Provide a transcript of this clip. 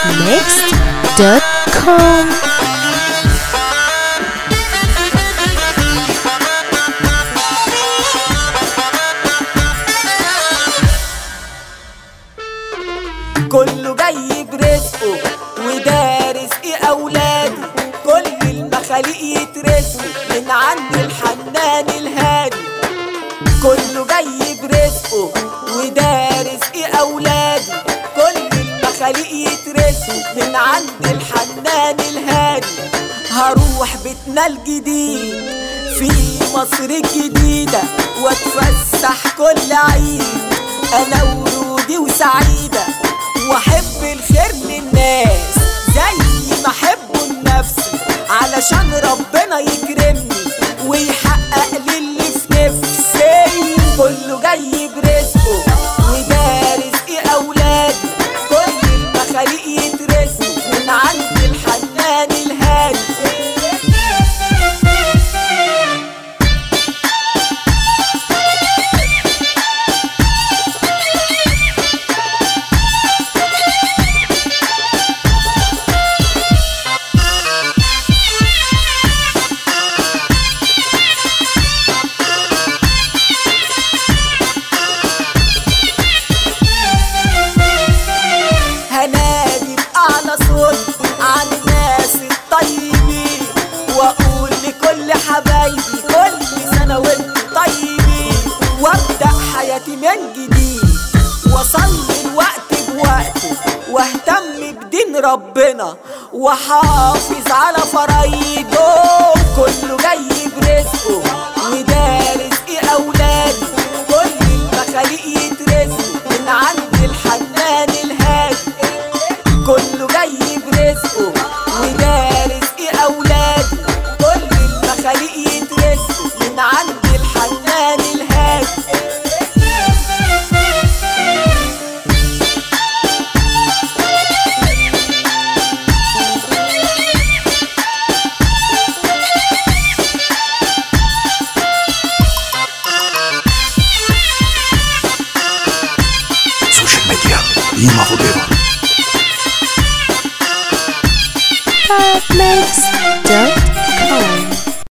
arabmixed.com كله جاي برزقه وده رزق اولاده كل المخاليق يترزقوا من عند الحنان الهادي كله جاي برزقه وده رزق اولاده كل المخاليق يترزقوا من عند الحنان الهادي هروح بيتنا الجديد في مصر الجديدة واتفسح كل عيد انا ورودي وسعيدة واحب الخير للناس زي ما احبه لنفسي علشان ربنا يكرمني ويحقق لي اللي في نفسي كله جاي برزقه وده رزق اولادي كل المخاليق يترزقوا من عند الحنان الهادي هنادي بأعلى صوت عن الناس الطيبين وأقول لكل حبايبي كل سنة وانتم طيبين وأبدأ حياتي من جديد وأصلي الوقت بوقته واهتم بدين ربنا وحافظ على فرايده كله جاي برزقه وده رزق أولادي كل المخاليق يترزقوا من عند الحنان الهادي كله جاي برزقه وده رزق اولادي كل المخاليق يترزقوا من عند الحنان الهادي Social media 今ほどは